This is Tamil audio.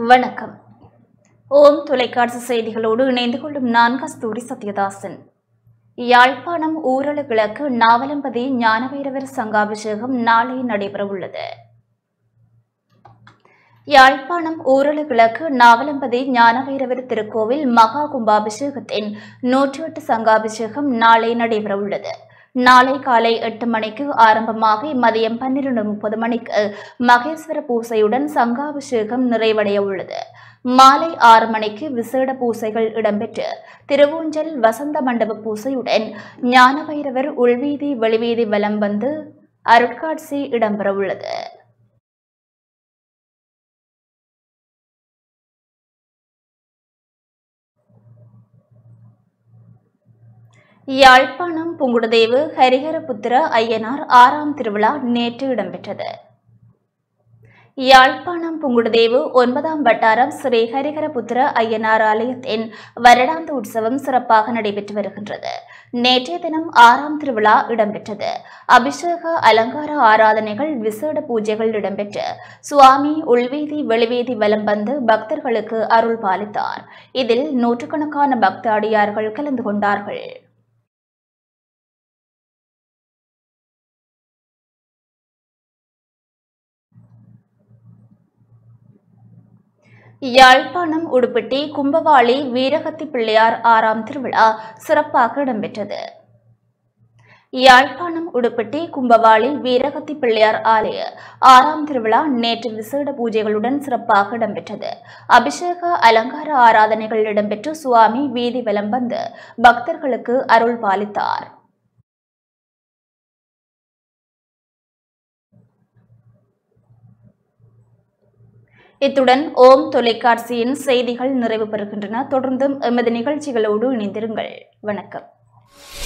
வணக்கம் ஓம் தொலைக்காட்சி செய்திகளோடு இணைந்து கொள்ளும் நான் கஸ்தூரி சத்யதாசன் யாழ்ப்பாணம் ஊரல கிழக்கு நாவலம்பதி ஞானவைரவர் சங்காபிஷேகம் நாளை நடைபெறவுள்ளது யாழ்ப்பாணம் ஊரல கிழக்கு நாவலம்பதி ஞானவைரவர் திருக்கோவில் மகா கும்பாபிஷேகத்தின் நூற்றி எட்டு சங்காபிஷேகம் நாளை நடைபெறவுள்ளது நாளை காலை எட்டு மணிக்கு ஆரம்பமாகி மதியம் பன்னிரண்டு முப்பது மணிக்கு மகேஸ்வர பூசையுடன் சங்காபிஷேகம் நிறைவடைய உள்ளது மாலை ஆறு மணிக்கு விசேட பூசைகள் இடம்பெற்று திருவூஞ்சல் வசந்த மண்டப பூசையுடன் ஞானபைரவர் உள்வீதி வெளிவீதி வலம் வந்து அருட்காட்சி இடம்பெறவுள்ளது யாழ்ப்பாணம் புங்குடுதேவு ஹரிஹரபுத்திர ஐயனார் ஆறாம் திருவிழா நேற்று இடம்பெற்றது யாழ்ப்பாணம் புங்குடுதேவு ஒன்பதாம் வட்டாரம் ஸ்ரீ ஹரிஹரபுத்திர ஐயனார் ஆலயத்தின் வருடாந்த உற்சவம் சிறப்பாக நடைபெற்று வருகின்றது நேற்றைய தினம் ஆறாம் திருவிழா இடம்பெற்றது அபிஷேக அலங்கார ஆராதனைகள் விசேட பூஜைகள் இடம்பெற்று சுவாமி உள்வீதி வெளிவீதி வலம் வந்து பக்தர்களுக்கு அருள் பாலித்தார் இதில் நூற்றுக்கணக்கான பக்த அடியார்கள் கலந்து கொண்டார்கள் யாழ்ப்பாணம் உடுப்பிட்டி கும்பவாளி வீரகத்தி பிள்ளையார் ஆறாம் திருவிழா சிறப்பாக இடம்பெற்றது யாழ்ப்பாணம் உடுப்பிட்டி கும்பவாளி வீரகத்தி பிள்ளையார் ஆலய ஆறாம் திருவிழா நேற்று விசேட பூஜைகளுடன் சிறப்பாக இடம்பெற்றது அபிஷேக அலங்கார ஆராதனைகள் இடம்பெற்று சுவாமி வீதி வலம் வந்து பக்தர்களுக்கு அருள் பாலித்தார் இத்துடன் ஓம் தொலைக்காட்சியின் செய்திகள் நிறைவு பெறுகின்றன தொடர்ந்தும் எமது நிகழ்ச்சிகளோடு இணைந்திருங்கள் வணக்கம்